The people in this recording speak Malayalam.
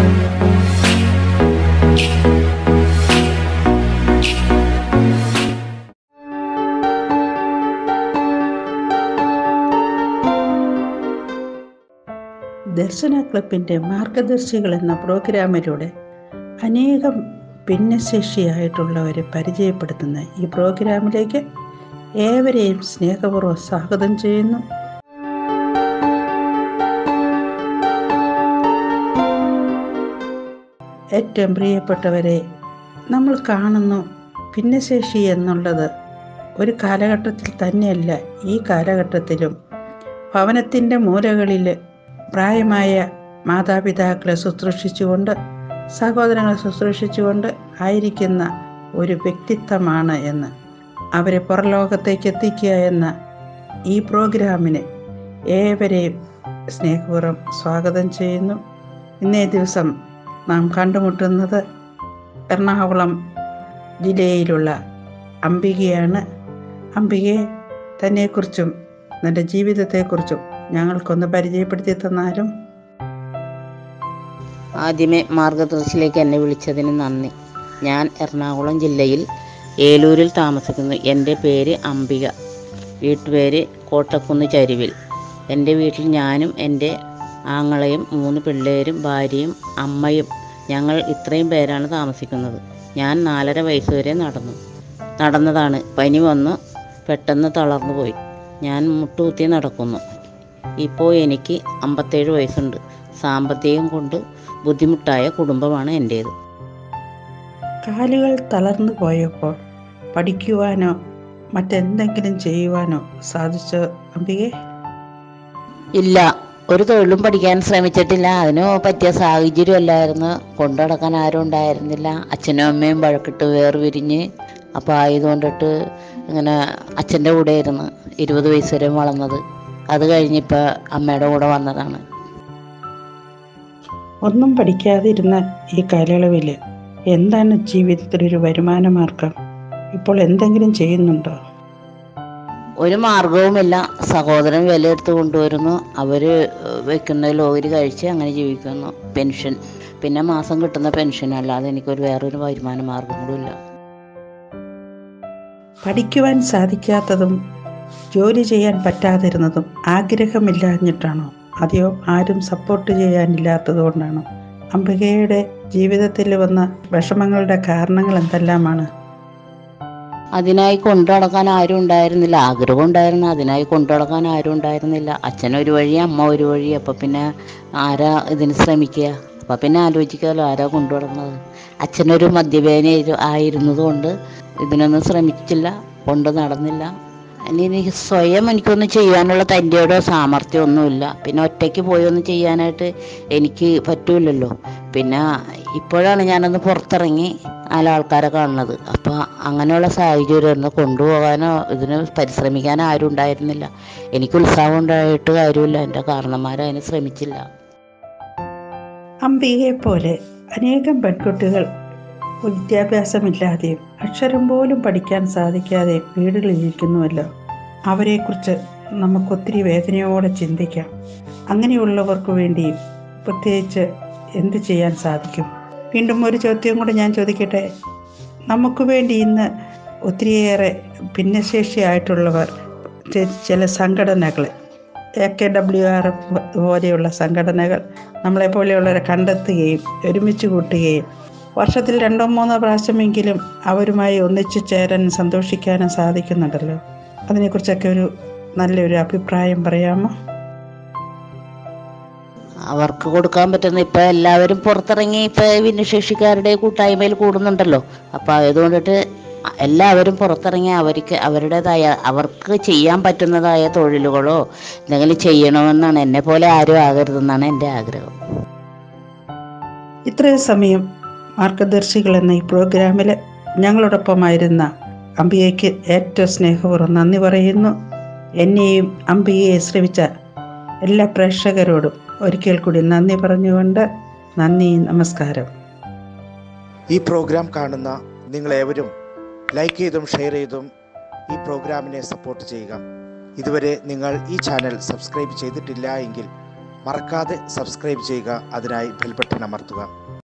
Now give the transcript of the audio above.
ദർശന ക്ലബിൻ്റെ മാർഗദർശികൾ എന്ന പ്രോഗ്രാമിലൂടെ അനേകം ഭിന്നശേഷിയായിട്ടുള്ളവരെ പരിചയപ്പെടുത്തുന്ന ഈ പ്രോഗ്രാമിലേക്ക് ഏവരെയും സ്നേഹപൂർവ്വം സ്വാഗതം ചെയ്യുന്നു ഏറ്റവും പ്രിയപ്പെട്ടവരെ നമ്മൾ കാണുന്നു ഭിന്നശേഷി എന്നുള്ളത് ഒരു കാലഘട്ടത്തിൽ തന്നെയല്ല ഈ കാലഘട്ടത്തിലും ഭവനത്തിൻ്റെ മൂലകളിൽ പ്രായമായ മാതാപിതാക്കളെ ശുശ്രൂഷിച്ചുകൊണ്ട് സഹോദരങ്ങളെ ശുശ്രൂഷിച്ചുകൊണ്ട് ആയിരിക്കുന്ന ഒരു വ്യക്തിത്വമാണ് എന്ന് അവരെ പുറലോകത്തേക്ക് എത്തിക്കുക എന്ന ഈ പ്രോഗ്രാമിന് ഏവരെയും സ്നേഹപൂർവ്വം സ്വാഗതം ചെയ്യുന്നു ഇന്നേ ദിവസം നാം കണ്ടുമുട്ടുന്നത് എറണാകുളം ജില്ലയിലുള്ള അംബികയാണ് അംബികയെ തന്നെക്കുറിച്ചും തൻ്റെ ജീവിതത്തെക്കുറിച്ചും ഞങ്ങൾക്കൊന്ന് പരിചയപ്പെടുത്തി തന്നാലും ആദ്യമേ മാർഗദർശിയിലേക്ക് എന്നെ വിളിച്ചതിന് നന്ദി ഞാൻ എറണാകുളം ജില്ലയിൽ ഏലൂരിൽ താമസിക്കുന്നു എൻ്റെ പേര് അംബിക വീട്ടുപേര് കോട്ടക്കുന്ന് ചരുവിൽ എൻ്റെ വീട്ടിൽ ഞാനും എൻ്റെ ആങ്ങളയും മൂന്ന് പിള്ളേരും ഭാര്യയും അമ്മയും ഞങ്ങൾ ഇത്രയും പേരാണ് താമസിക്കുന്നത് ഞാൻ നാലര വയസ്സ് വരെ നടന്നു നടന്നതാണ് പനി വന്ന് പെട്ടെന്ന് തളർന്നു പോയി ഞാൻ മുട്ടുകുത്തി നടക്കുന്നു ഇപ്പോൾ എനിക്ക് അമ്പത്തേഴ് വയസ്സുണ്ട് സാമ്പത്തികം കൊണ്ട് ബുദ്ധിമുട്ടായ കുടുംബമാണ് എൻ്റേത് കാലുകൾ തളർന്നു പോയപ്പോൾ പഠിക്കുവാനോ മറ്റെന്തെങ്കിലും ചെയ്യുവാനോ സാധിച്ചോ അംബികെ ഇല്ല ഒരു തൊഴിലും പഠിക്കാൻ ശ്രമിച്ചിട്ടില്ല അതിന് പറ്റിയ സാഹചര്യം അല്ലായിരുന്നു കൊണ്ടു നടക്കാൻ ആരും ഉണ്ടായിരുന്നില്ല അച്ഛനും അമ്മയും വഴക്കിട്ട് വേർപിരിഞ്ഞ് അപ്പോൾ ആയതുകൊണ്ടിട്ട് ഇങ്ങനെ അച്ഛൻ്റെ കൂടെ ആയിരുന്നു ഇരുപത് വയസ്സ് വരെ വളർന്നത് അത് കഴിഞ്ഞിപ്പോൾ അമ്മയുടെ കൂടെ വന്നതാണ് ഒന്നും പഠിക്കാതിരുന്ന ഈ കാലയളവിൽ എന്താണ് ജീവിതത്തിലൊരു വരുമാന മാർഗം ഇപ്പോൾ എന്തെങ്കിലും ചെയ്യുന്നുണ്ടോ ഒരു മാർഗവുമില്ല സഹോദരൻ വിലയെടുത്ത് കൊണ്ടുവരുന്നു അവർ വെക്കുന്ന ലോഹരി കഴിച്ച് അങ്ങനെ ജീവിക്കുന്നു പെൻഷൻ പിന്നെ മാസം കിട്ടുന്ന പെൻഷൻ അല്ലാതെ എനിക്കൊരു വേറൊരു വരുമാന മാർഗം കൂടി ഇല്ല പഠിക്കുവാൻ സാധിക്കാത്തതും ജോലി ചെയ്യാൻ പറ്റാതിരുന്നതും ആഗ്രഹമില്ലാഞ്ഞിട്ടാണോ അതെയോ ആരും സപ്പോർട്ട് ചെയ്യാനില്ലാത്തത് കൊണ്ടാണോ അംബികയുടെ ജീവിതത്തിൽ വന്ന വിഷമങ്ങളുടെ കാരണങ്ങൾ എന്തെല്ലാമാണ് അതിനായി കൊണ്ടു നടക്കാൻ ആരും ഉണ്ടായിരുന്നില്ല ആഗ്രഹം ഉണ്ടായിരുന്നു അതിനായി കൊണ്ടു നടക്കാൻ ആരും ഉണ്ടായിരുന്നില്ല അച്ഛൻ ഒരു വഴി അമ്മ ഒരു വഴി അപ്പം പിന്നെ ആരാ ഇതിന് ശ്രമിക്കുക അപ്പം പിന്നെ ആലോചിക്കാമല്ലോ ആരാ കൊണ്ടു നടക്കുന്നത് അച്ഛനൊരു മദ്യപേന ആയിരുന്നത് കൊണ്ട് ഇതിനൊന്നും ശ്രമിച്ചില്ല കൊണ്ട് നടന്നില്ല ഇനി എനിക്ക് സ്വയം എനിക്കൊന്നും ചെയ്യാനുള്ള തൻ്റെയോടോ സാമർഥ്യം ഒന്നുമില്ല പിന്നെ ഒറ്റയ്ക്ക് പോയി ഒന്നും ചെയ്യാനായിട്ട് എനിക്ക് പറ്റൂലല്ലോ പിന്നെ ഇപ്പോഴാണ് ഞാനൊന്ന് പുറത്തിറങ്ങി നാലാൾക്കാരെ കാണുന്നത് അപ്പോൾ അങ്ങനെയുള്ള സാഹചര്യമായിരുന്നു കൊണ്ടുപോകാനോ ഇതിന് പരിശ്രമിക്കാനോ ആരും ഉണ്ടായിരുന്നില്ല എനിക്ക് ഉത്സാഹം ഉണ്ടായിട്ട് കാര്യമില്ല എൻ്റെ കാരണന്മാർ അതിന് ശ്രമിച്ചില്ല അംബികയെ പോലെ അനേകം പെൺകുട്ടികൾ വിദ്യാഭ്യാസമില്ലാതെയും അക്ഷരം പോലും പഠിക്കാൻ സാധിക്കാതെയും വീടുകളിലിരിക്കുന്നുവല്ലോ അവരെക്കുറിച്ച് നമുക്കൊത്തിരി വേദനയോടെ ചിന്തിക്കാം അങ്ങനെയുള്ളവർക്ക് വേണ്ടിയും പ്രത്യേകിച്ച് എന്ത് ചെയ്യാൻ സാധിക്കും വീണ്ടും ഒരു ചോദ്യം കൂടെ ഞാൻ ചോദിക്കട്ടെ നമുക്ക് വേണ്ടി ഇന്ന് ഒത്തിരിയേറെ ഭിന്നശേഷിയായിട്ടുള്ളവർ ചെ- ചില സംഘടനകൾ A K W R F പോലെയുള്ള സംഘടനകൾ നമ്മളെ പോലെയുള്ളവരെ കണ്ടെത്തുകയും ഒരുമിച്ച് കൂട്ടുകയും വർഷത്തിൽ രണ്ടോ മൂന്നോ പ്രാവശ്യമെങ്കിലും അവരുമായി ഒന്നിച്ചു ചേരാൻ സന്തോഷിക്കാനും സാധിക്കുന്നുണ്ടല്ലോ അതിനെക്കുറിച്ചൊക്കെ ഒരു നല്ലൊരു അഭിപ്രായം പറയാമോ അവർക്ക് കൊടുക്കാൻ പറ്റുന്ന ഇപ്പം എല്ലാവരും പുറത്തിറങ്ങി ഇപ്പം ഭിന്നശേഷിക്കാരുടെ കൂട്ടായ്മയിൽ കൂടുന്നുണ്ടല്ലോ അപ്പോൾ അതുകൊണ്ടിട്ട് എല്ലാവരും പുറത്തിറങ്ങി അവർക്ക് അവരുടേതായ അവർക്ക് ചെയ്യാൻ പറ്റുന്നതായ തൊഴിലുകളോ എന്തെങ്കിലും ചെയ്യണമെന്നാണ് എന്നെ പോലെ ആരും ആകരുതെന്നാണ് എൻ്റെ ആഗ്രഹം ഇത്രയും സമയം മാർഗദർശികൾ എന്ന ഈ പ്രോഗ്രാമിൽ ഞങ്ങളോടൊപ്പമായിരുന്ന അംബികയ്ക്ക് ഏറ്റവും സ്നേഹപൂർവ്വം നന്ദി പറയുന്നു എന്നെയും അംബികയെ ശ്രമിച്ച എല്ലാ പ്രേക്ഷകരോടും ഒരിക്കൽ കൂടി നന്ദി പറഞ്ഞുകൊണ്ട് നന്ദി നമസ്കാരം ഈ പ്രോഗ്രാം കാണുന്ന നിങ്ങളേവരും ലൈക്ക് ചെയ്തും ഷെയർ ചെയ്തും ഈ പ്രോഗ്രാമിനെ സപ്പോർട്ട് ചെയ്യുക ഇതുവരെ നിങ്ങൾ ഈ ചാനൽ സബ്സ്ക്രൈബ് ചെയ്തിട്ടില്ല എങ്കിൽ മറക്കാതെ സബ്സ്ക്രൈബ് ചെയ്യുക അതിനായി ബെൽ ബട്ടൺ അമർത്തുക